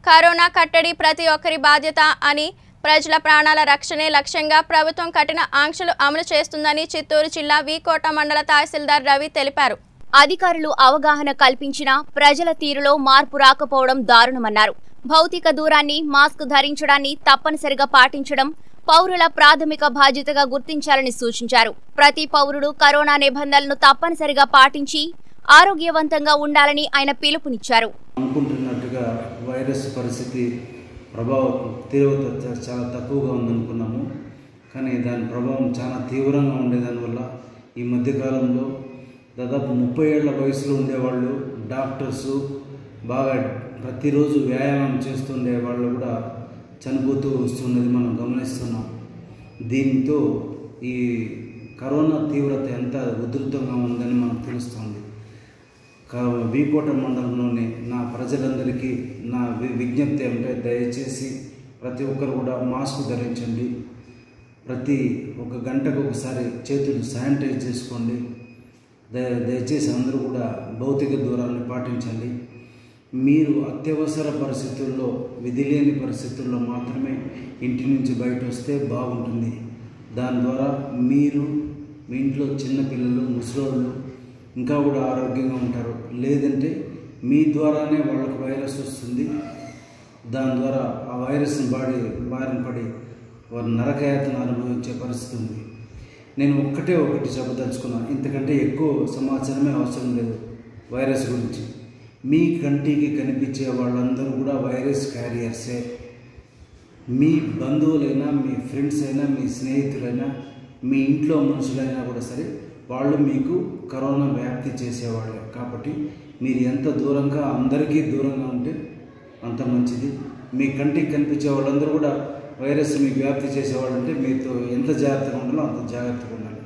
corona కట్టడి ప్రతి ఒక్కరి బాధ్యత అని ప్రజల ప్రాణాల రక్షణే లక్ష్యంగా ప్రభుత్వం కఠిన ఆంక్షలు అమలు చేస్తుందని చిత్తూరు జిల్లా వీకోట మండల తహసీల్దార్ రవి తెలిపారు అధికారులు అవగాహన కల్పించినా ప్రజల తీరులో మార్పు రాకపోవడం దారుణమన్నారు భౌతిక దూరాన్ని మాస్క్ ధరించడాన్ని తప్పనిసరిగా పాటించడం పౌరుల ప్రాథమిక బాధ్యతగా గుర్తించాలని సూచించారు ప్రతి పౌరుడు కరోనా నిబంధనలను తప్పనిసరిగా పాటించి ఆరోగ్యవంతంగా ఉండాలని ఆయన పిలుపునిచ్చారు అనుకుంటున్నట్టుగా వైరస్ పరిస్థితి ప్రభావం తీవ్రత చ- చాలా తక్కువగా ఉందనుకున్నాము కానీ దాని ప్రభావం చాలా తీవ్రంగా ఉండేదానివల్ల ఈ మధ్యకాలంలో దాదాపు ముప్పై ఏళ్ల వయసులో ఉండేవాళ్ళు డాక్టర్సు బాగా ప్రతిరోజు వ్యాయామం చేస్తుండే వాళ్ళు కూడా చనిపోతూ వస్తున్నది మనం గమనిస్తున్నాం దీంతో ఈ కరోనా తీవ్రత ఎంత ఉధృతంగా ఉందని మనకు తెలుస్తుంది కా- వీకోట మండలంలోని నా ప్రజలందరికీ నా వి- విజ్ఞప్తి ఏమంటే దయచేసి ప్రతి ఒక్కరు కూడా మాస్క్ ధరించండి ప్రతి ఒక గంటకు ఒకసారి చేతులు శానిటైజ్ చేసుకోండి దయ దయచేసి అందరూ కూడా భౌతిక దూరాన్ని పాటించండి మీరు అత్యవసర పరిస్థితుల్లో విధి లేని పరిస్థితుల్లో మాత్రమే ఇంటి నుంచి బయట వస్తే బాగుంటుంది దాని ద్వారా మీరు మీ ఇంట్లో చిన్నపిల్లలు ముసలోళ్ళు ఇంకా కూడా ఆరోగ్యంగా ఉంటారు లేదంటే మీ ద్వారానే వాళ్ళకి వైరస్ వస్తుంది దాని ద్వారా ఆ వైరస్ని బాడి బారిన పడి వారు నరకయాతన అనుభవించే పరిస్థితి ఉంది నేను ఒక్కటే ఒకటి చెప్పదలుచుకున్నాను ఇంతకంటే ఎక్కువ సమాచారమే అవసరం లేదు వైరస్ గురించి మీ కంటికి కనిపించే వాళ్ళందరూ కూడా వైరస్ క్యారియర్సే మీ బంధువులైనా మీ ఫ్రెండ్స్ అయినా మీ స్నేహితులైనా మీ ఇంట్లో మనుషులైనా కూడా సరే వాళ్ళు మీకు కరోనా వ్యాప్తి చేసేవాళ్ళే కాబట్టి మీరు ఎంత దూరంగా అందరికీ దూరంగా ఉంటే అంత మంచిది మీ కంటికి కనిపించే వాళ్ళందరూ కూడా వైరస్ మీకు వ్యాప్తి చేసేవాళ్ళు అంటే మీతో ఎంత జాగ్రత్తగా ఉండాలో అంత జాగ్రత్తగా ఉండాలి